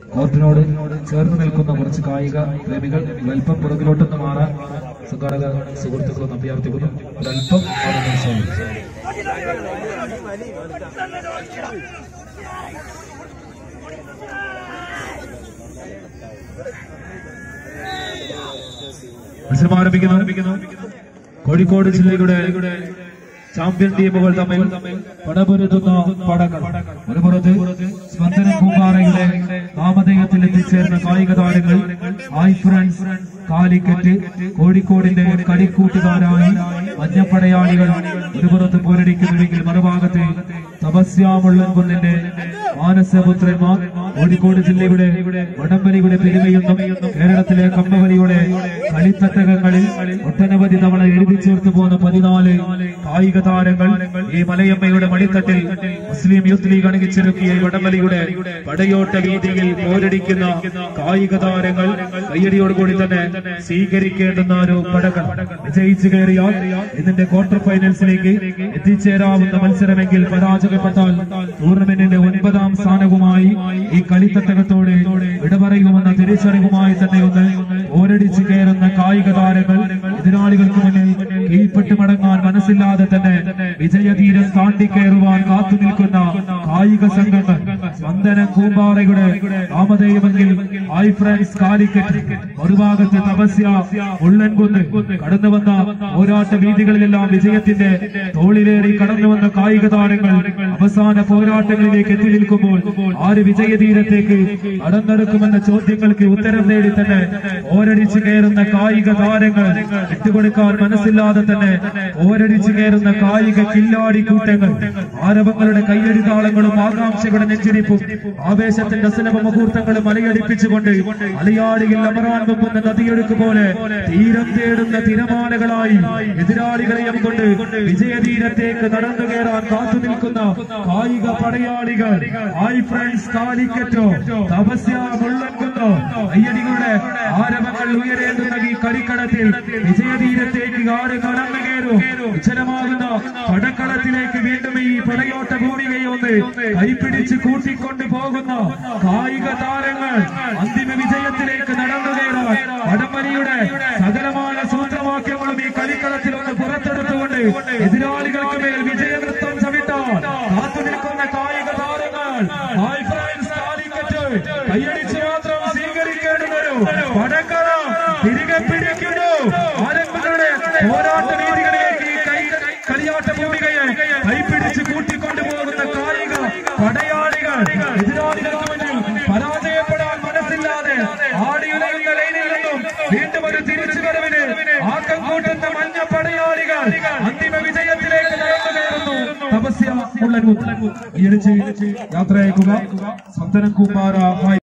കോർട്ടിനോട് ചേർന്ന് നിൽക്കുന്ന കുറച്ച് കായിക പ്രേമികൾ ഒരല്പം പുറകിലോട്ടൊന്ന് മാറാൻ സംഘാടക സുഹൃത്തുക്കളൊന്ന് അഭ്യർത്ഥിക്കുന്നു ഒരല്പം അവിടെ നിർത്തുന്നു. മത്സരം ആരംഭിക്കുന്നു കോഴിക്കോട് ജില്ലയുടെ ചാമ്പ്യൻ ടീമുകൾ തമ്മിൽ പടപൊരുതുന്ന പടകൾ ഒരു പുറത്ത് സ്പന്ദനം പൂമ്പാറയുടെ നാമധേയത്തിൽ എത്തിച്ചേർന്ന കായിക താരങ്ങൾ ഹായ് ഫ്രണ്ട്സ് കാലിക്കറ്റ് കോഴിക്കോടിന്റെ കളിക്കൂട്ടുകാരായി മഞ്ഞപ്പടയാളികൾ ഒരു പുറത്ത് പോരടിക്കുന്നുവെങ്കിൽ മറുഭാഗത്ത് തപസ്യാമുള്ളൻകുന്നിന്റെ മാനസപുത്രന്മാർ കോഴിക്കോട് ജില്ലയുടെ വടംവലിയുടെ പെരുമയൊന്നും കേരളത്തിലെ കമ്പവലിയുടെ കളിത്തട്ടകങ്ങളിൽ ഒട്ടനവധി തവണ എഴുതി ചേർത്ത് പോകുന്ന പതിനാല് കായിക താരങ്ങൾ ഈ മലയമ്മയുടെ മടിത്തട്ടിൽ മുസ്ലിം യൂത്ത് ലീഗ് അണിയിച്ചൊരുക്കിയ ഈ വടംവലിയുടെ പടയോട്ട വീതിയിൽ പോരടിക്കുന്ന കായിക താരങ്ങൾ കയ്യടിയോടുകൂടി തന്നെ സ്വീകരിക്കേണ്ടുന്ന ഒരു പടകൾ വിജയിച്ചു കയറിയാൽ ഇതിന്റെ ക്വാർട്ടർ ഫൈനൽസിലേക്ക് എത്തിച്ചേരാവുന്ന മത്സരമെങ്കിൽ പരാജയപ്പെട്ടാൽ ടൂർണമെന്റിന്റെ ഒൻപതാം സ്ഥാനവുമായി ഈ കളിത്തട്ടകത്തോട് ഇടപറയുമെന്ന തിരിച്ചറിവുമായി തന്നെ ഒന്ന് പോരടിച്ചു കയറുന്ന കായിക താരങ്ങൾ എതിരാളികൾക്ക് മുന്നിൽ കീഴ്പ്പെട്ട് മടങ്ങാൻ മനസ്സില്ലാതെ തന്നെ വിജയതീരം താണ്ടിക്കയറുവാൻ കാത്തു നിൽക്കുന്ന കായിക സംഘങ്ങൾ സ്പന്ദന കൂമ്പാറയുടെ നാമധേയമെങ്കിൽ ഹായ് ഫ്രണ്ട്സ് കാലിക്കറ്റ് മറുഭാഗത്ത് തപസ്യ ഉള്ളൻകുന്ന് കടന്നു വന്ന പോരാട്ട വീതികളിലെല്ലാം വിജയത്തിന്റെ തോളിലേറി കടന്നു വന്ന കായിക താരങ്ങൾ അവസാന പോരാട്ടങ്ങളിലേക്ക് എത്തി നിൽക്കുമ്പോൾ ആര് വിജയതീരത്തേക്ക് നടന്നെടുക്കുമെന്ന ചോദ്യങ്ങൾക്ക് ഉത്തരം തേടി തന്നെ പോരടിച്ചു കയറുന്ന കായിക താരങ്ങൾ വിട്ടുകൊടുക്കാൻ മനസ്സില്ലാതെ തന്നെ പോരടിച്ചു കയറുന്ന കായിക കില്ലാടി കൂട്ടങ്ങൾ ആരവങ്ങളുടെ കയ്യടി താളങ്ങളും ആകാംക്ഷകളുടെ നെഞ്ചിരിപ്പും ആവേശത്തിന്റെ സുലഭ മുഹൂർത്തങ്ങളും അലയടിപ്പിച്ചുകൊണ്ട് അലയാടിയിൽ അമറാൻ വെപ്പുന്ന നദിയൊഴുക്ക് പോലെ തീരം തേടുന്ന തിരമാലകളായി എതിരാളികളെയും കൊണ്ട് വിജയതീരത്തേക്ക് നടന്നു കയറാൻ കാത്തു നിൽക്കുന്ന കായിക പടയാളികൾ ഹായ് ഫ്രണ്ട്സ് കാലിക്കറ്റോ തപസ്യ മുള്ളൻകുന്നോ അയ്യടികളുടെ ആരവങ്ങൾ ഉയരേണ്ടുന്ന ഈ കളിക്കളത്തിൽ വിജയതീരത്തേക്ക് ആര് കടന്നു കയറും ഉച്ചരമാകുന്ന പടക്കളത്തിലേക്ക് വീണ്ടും ഈ പടയോട്ട ഭൂമികയെ ഒന്ന് കൈപ്പിടിച്ച് കൂട്ടിക്കൊണ്ടു പോകുന്ന കായിക താരങ്ങൾ അന്തിമ വിജയത്തിലേക്ക് നടന്നു കയറാൻ വടംവലിയുടെ സകലമായ സൂത്രവാക്യങ്ങളും ഈ കളിക്കളത്തിൽ ഒന്ന് പുറത്തെടുത്തുകൊണ്ട് എതിരാളികൾക്ക് മേൽ വിജയനൃത്തം ചവിട്ടാൻ കാത്തു നിൽക്കുന്ന കായിക താരങ്ങൾ ഹായ് ഫ്രണ്ട്സ് കാലിക്കറ്റ് കൈയടിച്ച് മാത്രം സ്വീകരിക്കേണ്ടുന്നൊരു പടക്കളം തിരികെ പിടിക്കുന്നു ആരംഭങ്ങളുടെ പോരാട്ട രീതികളിലേക്ക് ഈ കൈ കളിയാട്ട ഭൂമികയെ കൈപ്പിടിച്ച് കൂട്ടിക്കൊണ്ടുപോകുന്ന കായിക പടയാളികൾ എതിരാളികൾക്ക് മുന്നിൽ പരാജയപ്പെടാൻ മനസ്സില്ലാതെ ആടിയുലയുന്ന ലൈനിൽ നിന്നും വീണ്ടും ഒരു തിരിച്ചുവരവിന് ആക്കം കൂട്ടുന്ന മഞ്ഞ പടയാളികൾ അന്തിമ വിജയത്തിലേക്ക് നടന്നു കയറുന്നു തപസ്യ ഉള്ളനൂർ ഈ അടിച്ച് യാത്രയക്കുക സ്വന്തനം കുമാര ഹായ്